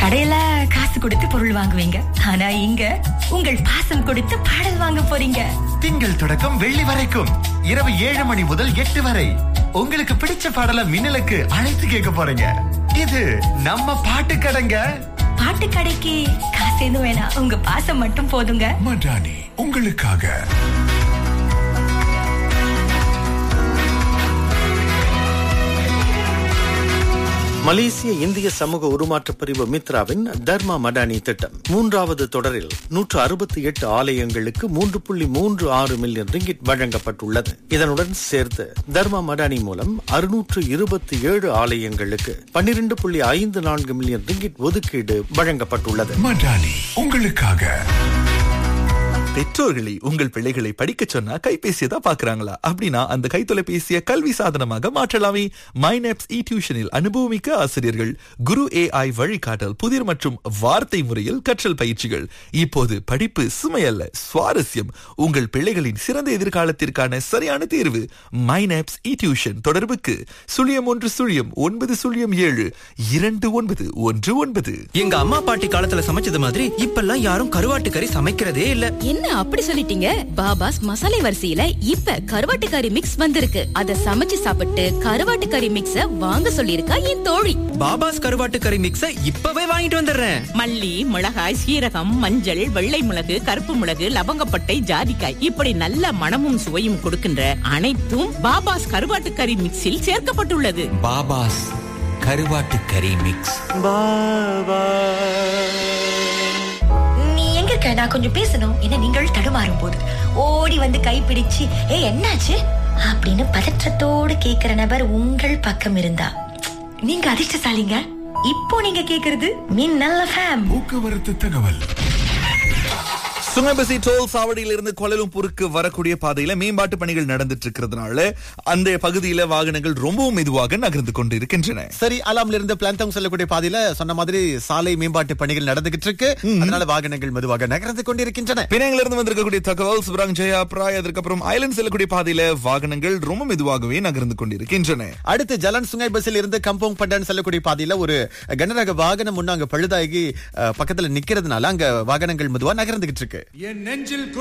கடையில காசு கொடுத்து பொருள் வாங்குவீங்க ஆனா இங்க உங்கள் பாசம் கொடுத்து பாடல் வாங்க போறீங்க திங்கள் தொடக்கம் வெள்ளி வரைக்கும் இரவு ஏழு மணி முதல் எட்டு வரை உங்களுக்கு பிடிச்ச பாடல மின்னலுக்கு அழைத்து கேட்க போறீங்க இது நம்ம பாட்டு கடைங்க பாட்டு கடைக்கு காசு எதுவும் வேணாம் உங்க பாசம் மட்டும் போதுங்க மடானி உங்களுக்காக மலேசிய இந்திய சமூக உருமாற்ற பிரிவு மித்ராவின் தர்மா மடானி திட்டம் மூன்றாவது தொடரில் நூற்று அறுபத்தி எட்டு ஆலயங்களுக்கு மூன்று புள்ளி மூன்று ஆறு மில்லியன் ரிங்கிட் வழங்கப்பட்டுள்ளது இதனுடன் சேர்த்து தர்மா மடானி மூலம் அறுநூற்று இருபத்தி ஏழு ஆலயங்களுக்கு பன்னிரண்டு புள்ளி ஐந்து நான்கு மில்லியன் ரிங்கிட் ஒதுக்கீடு வழங்கப்பட்டுள்ளது மடானி உங்களுக்காக பெற்றோர்களை உங்கள் பிள்ளைகளை படிக்க சொன்னா கைபேசியை தான் பாக்குறாங்களா அப்படின்னா அந்த கைத்தொலைபேசியை கல்வி சாதனமாக மாற்றலாமே மைனப்ஸ் இ டியூஷனில் அனுபவமிக்க ஆசிரியர்கள் குரு ஏஐ வழிகாட்டல் புதிர் மற்றும் வார்த்தை முறையில் கற்றல் பயிற்சிகள் இப்போது படிப்பு சுமையல்ல சுவாரஸ்யம் உங்கள் பிள்ளைகளின் சிறந்த எதிர்காலத்திற்கான சரியான தேர்வு மைனப்ஸ் இ டியூஷன் தொடர்புக்கு சுழியம் ஒன்று சுழியம் ஒன்பது சுழியம் ஏழு இரண்டு ஒன்பது ஒன்று ஒன்பது எங்க அம்மா பாட்டி காலத்துல சமைச்சது மாதிரி இப்பெல்லாம் யாரும் கருவாட்டு கறி சமைக்கிறதே இல்ல என்ன அப்படி சொல்லிட்டீங்க பாபாஸ் மசாலை வரிசையில இப்ப கருவாட்டு கறி மிக்ஸ் வந்திருக்கு அத சமைச்சு சாப்பிட்டு கருவாட்டு கறி மிக்ஸ வாங்க சொல்லிருக்கா என் தோழி பாபாஸ் கருவாட்டு கறி மிக்ஸ இப்பவே வாங்கிட்டு வந்துடுறேன் மல்லி மிளகாய் சீரகம் மஞ்சள் வெள்ளை மிளகு கருப்பு மிளகு லவங்கப்பட்டை ஜாதிக்காய் இப்படி நல்ல மணமும் சுவையும் கொடுக்கின்ற அனைத்தும் பாபாஸ் கருவாட்டு கறி மிக்ஸில் சேர்க்கப்பட்டுள்ளது பாபாஸ் கருவாட்டு கறி மிக்ஸ் நீ எங்க இருக்க நான் கொஞ்சம் பேசணும் என்ன நீங்கள் தடுமாறும் போது ஓடி வந்து கைப்பிடிச்சு ஏ என்னாச்சு அப்படின்னு பதற்றத்தோடு கேக்குற நபர் உங்கள் பக்கம் இருந்தா நீங்க அதிர்ஷ்டசாலிங்க இப்போ நீங்க கேக்குறது மின்னல்ல ஃபேம் போக்குவரத்து தகவல் சுங்கபசி டோல் சாவடியில இருந்து கோலலும்பூருக்கு வரக்கூடிய பாதையில மேம்பாட்டு பணிகள் நடந்துட்டு இருக்கிறதுனால அந்த பகுதியில வாகனங்கள் ரொம்பவும் மெதுவாக நகர்ந்து கொண்டு இருக்கின்றன சரி அலாம்ல இருந்து பிளான்தம் செல்லக்கூடிய பாதையில சொன்ன மாதிரி சாலை மேம்பாட்டு பணிகள் நடந்துகிட்டு இருக்கு அதனால வாகனங்கள் மெதுவாக நகர்ந்து கொண்டிருக்கின்றன பிணையங்கள்ல இருந்து வந்திருக்கக்கூடிய தகவல் சுப்ராங் ஜெயா பிராய் அதற்கப்புறம் ஐலண்ட் செல்லக்கூடிய பாதையில வாகனங்கள் ரொம்ப மெதுவாகவே நகர்ந்து கொண்டிருக்கின்றன அடுத்து ஜலன் சுங்கை பஸ்ஸில் இருந்து கம்போங் பட்டான் செல்லக்கூடிய பாதையில ஒரு கனரக வாகனம் முன்ன அங்க பழுதாகி அஹ், பக்கத்துல நிக்கிறதுனால அங்க வாகனங்கள் மெதுவா நகர்ந்துகிட்டு இருக்கு என் நெஞ்சில்